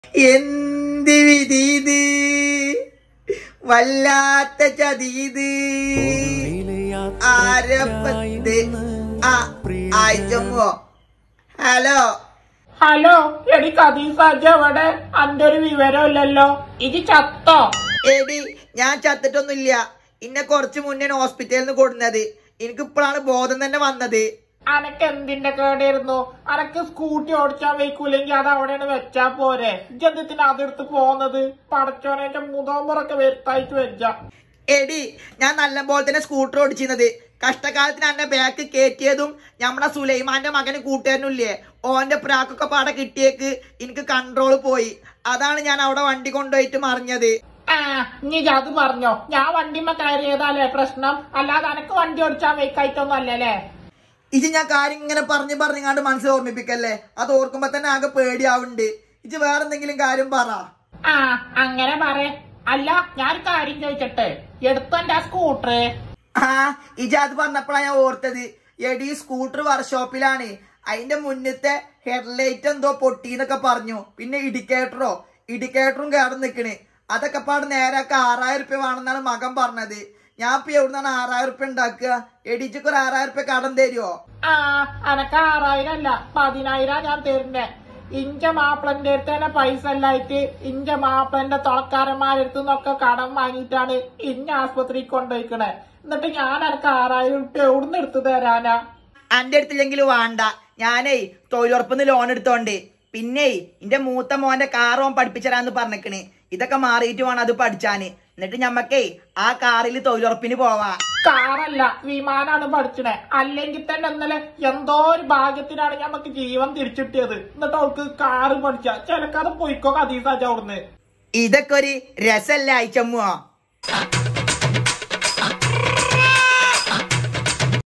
എന്ത് വിധീത് വല്ലാത്ത ചതീത് ആരപ്പത്ത് ആ ആയിച്ചമ്മോ ഹലോ ഹലോ എടി കദീസാജ എവിടെ അന്റെ ഒരു വിവരമില്ലല്ലോ ഇത് ചത്തോ എടി ഞാൻ ചത്തിട്ടൊന്നുമില്ല ഇന്നെ കുറച്ച് മുന്നേ ഹോസ്പിറ്റലിൽ നിന്ന് കൊടുന്നത് എനിക്ക് ഇപ്പോഴാണ് ബോധം തന്നെ വന്നത് അനക്ക് എന്തിന്റെ കേടായിരുന്നു അനക്ക് സ്കൂട്ടി ഓടിച്ചാൻ വയ്ക്കൂലെങ്കിൽ അത് അവിടെയാണ് വെച്ചാ പോരെ ഇജ്ജെന്തിനാ അതെടുത്ത് പോന്നത് പടച്ചോനെ മുതോമ്പറൊക്കെ വരുത്തായിട്ട് വെച്ച എടി ഞാൻ നല്ല പോലെ തന്നെ സ്കൂട്ടർ ഓടിച്ചിരുന്നത് കഷ്ടകാലത്തിന് എന്നെ ബാക്ക് കയറ്റിയതും നമ്മുടെ സുലൈമാന്റെ മകന് കൂട്ടുകാരനില്ലേ ഓന്റെ പ്രാക്കൊക്കെ പാടെ കിട്ടിയേക്ക് എനിക്ക് കൺട്രോൾ പോയി അതാണ് ഞാൻ അവിടെ വണ്ടി കൊണ്ടുപോയിട്ട് മറിഞ്ഞത് ആ നീ അത് പറഞ്ഞോ ഞാൻ വണ്ടിമ്മ കയറിയതല്ലേ പ്രശ്നം അല്ലാതെ അനക്ക് വണ്ടി ഓടിച്ചാൻ വയ്ക്കായിട്ടൊന്നും അല്ലല്ലേ ഇത് ഞാൻ കാര്യം ഇങ്ങനെ പറഞ്ഞു പറഞ്ഞങ്ങാണ്ട് മനസ്സിൽ ഓർമ്മിപ്പിക്കല്ലേ അത് ഓർക്കുമ്പോ തന്നെ ആകെ പേടിയാവുന്നുണ്ട് ഇത് വേറെ എന്തെങ്കിലും കാര്യം പറ ആ അങ്ങനെ പറ അല്ല ഞാൻ കാര്യം ചോദിച്ചട്ടെ എടുത്തന്റെ ആ സ്കൂട്ടർ ആ ഇജ അത് പറഞ്ഞപ്പോഴാണ് ഞാൻ ഓർത്തത് എടി സ്കൂട്ടർ വർക്ക്ഷോപ്പിലാണ് അതിന്റെ മുന്നത്തെ ഹെഡ്ലൈറ്റ് എന്തോ പൊട്ടിന്നൊക്കെ പറഞ്ഞു പിന്നെ ഇഡിക്കേറ്ററോ ഇഡിക്കേറ്ററും കേടം നിക്കണ് അതൊക്കെ പാട് നേരാക്കി ആറായിരം റുപ്യ വേണമെന്നാണ് മകൻ പറഞ്ഞത് ഞാൻ ഇപ്പൊ എവിടുന്നാണ് ആറായിരം റുപ്യ ഉണ്ടാക്കുക എടിച്ചക്ക് ഒരു ആറായിരം റുപ്യ കടം തരുമോ ആ അനക്ക് ആറായിരം അല്ല പതിനായിരം ഞാൻ തരുന്നേ ഇഞ്ച മാപ്പിളന്റെ അടുത്ത് തന്നെ പൈസ അല്ലായിട്ട് ഇഞ്ച മാപ്പിളന്റെ തുളക്കാരന്മാരടുത്ത് നിന്നൊക്കെ കടം വാങ്ങിയിട്ടാണ് ഇന്ന ആസ്പത്രിക്ക് കൊണ്ടുപോയിക്കണേ എന്നിട്ട് ഞാൻ എനക്ക് ആറായിരം ഉറുപ്പ്യ എവിടുന്ന് എടുത്തു തരാനാ അന്റെ അടുത്തില്ലെങ്കിൽ വേണ്ട ഞാനേ തൊഴിലുറപ്പിന്ന് ലോൺ എടുത്തോണ്ട് പിന്നെ എന്റെ മൂത്ത മോന്റെ കാർ ഓൻ പഠിപ്പിച്ചരാന്ന് പറഞ്ഞേക്കണ് ഇതൊക്കെ മാറിയിട്ട് വേണം അത് പഠിച്ചാന് എന്നിട്ട് ഞമ്മക്കേ ആ കാറിൽ തൊഴിലുറപ്പിന് പോവാ കാറല്ല വിമാനാണ് പഠിച്ചണേ അല്ലെങ്കിൽ തന്നെ ഇന്നലെ എന്തോ ഒരു ഭാഗ്യത്തിനാണ് ഞമ്മക്ക് ജീവൻ തിരിച്ചിട്ടിയത് എന്നിട്ട് അവൾക്ക് കാറ് പഠിച്ച ചിലക്കത് പൊയ്ക്കോ കതീസാച്ച അവിടുന്ന് ഇതൊക്കെ ഒരു രസല്ല അയച്ചമ്മുവോ